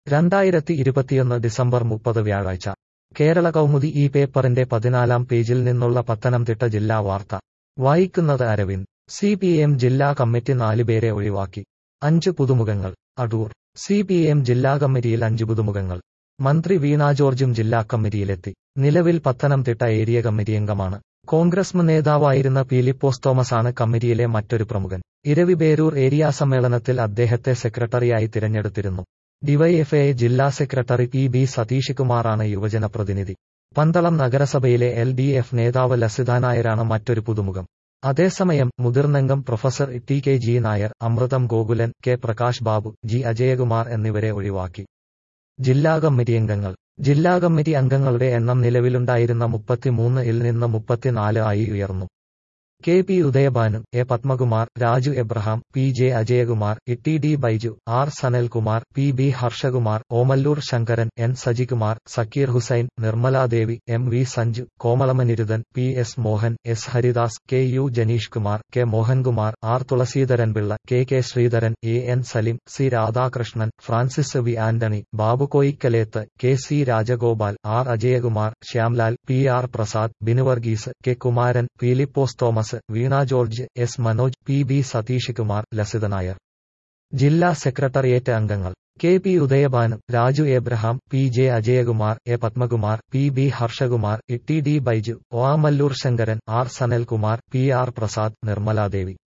രണ്ടായിരത്തി ഇരുപത്തിയൊന്ന് ഡിസംബർ മുപ്പത് വ്യാഴാഴ്ച കേരള കൗമുദി ഈ പേപ്പറിന്റെ പതിനാലാം പേജിൽ നിന്നുള്ള പത്തനംതിട്ട ജില്ലാ വാർത്ത വായിക്കുന്നത് അരവിന്ദ് സി പി എം ജില്ലാ കമ്മിറ്റി നാലുപേരെ ഒഴിവാക്കി അഞ്ച് പുതുമുഖങ്ങൾ അടൂർ സി പി എം ജില്ലാ കമ്മിറ്റിയിൽ അഞ്ച് പുതുമുഖങ്ങൾ മന്ത്രി വീണ ജോർജും ജില്ലാ കമ്മിറ്റിയിലെത്തി നിലവിൽ പത്തനംതിട്ട ഏരിയ കമ്മിറ്റി അംഗമാണ് കോൺഗ്രസ് മുൻ നേതാവായിരുന്ന പീലിപ്പോസ് തോമസാണ് കമ്മിറ്റിയിലെ മറ്റൊരു പ്രമുഖൻ ഇരവിപേരൂർ ഏരിയ സമ്മേളനത്തിൽ അദ്ദേഹത്തെ സെക്രട്ടറിയായി തിരഞ്ഞെടുത്തിരുന്നു ഡിവൈഎഫ്ഐ ജില്ലാ സെക്രട്ടറി പി ബി സതീഷ് കുമാറാണ് യുവജന പ്രതിനിധി പന്തളം നഗരസഭയിലെ എൽ ഡി എഫ് നേതാവ് ലസിത നായരാണ് മറ്റൊരു പുതുമുഖം അതേസമയം മുതിർന്നംഗം professor T K G Nair Amritham Gokulan K Prakash Babu G Ajayakumar എന്നിവരെ ഒഴിവാക്കി ജില്ലാ കമ്മിറ്റി അംഗങ്ങൾ ജില്ലാ കമ്മിറ്റി അംഗങ്ങളുടെ എണ്ണം നിലവിലുണ്ടായിരുന്ന മുപ്പത്തിമൂന്ന് ഇൽ നിന്ന് മുപ്പത്തിനാല് ആയി ഉയർന്നു K P Udayabhanu A Padmakumar Raju Abraham P J Ajayakumar E D Baiju R Sanalkumar P B Harshakumar Omalloor Sankaran N Sajikumar Zakir Hussain Nirmaladevi M V Sanju Komalamanirudhan P S Mohan S Haridas K U Jenish Kumar K Mohankumar R Thulaseedharanpillai K K Sreedharan A N Salim C Radhakrishnan Francis V Antony Babu Koikkalethu K C Rajagopal R Ajayakumar Shyamlal P R Prasad Binuvarghese K Kumaran Philipose Thomas Veena George S Manoj P B Satheesh Kumar Lasitha Nair ജില്ലാ secretariat അംഗങ്ങൾ K P Udayabhanu Raju Abraham P J Ajayakumar A Padmakumar P B Harshakumar E T D Baiju Omalloor Sankaran R Sanalkumar P R Prasad Nirmala Devi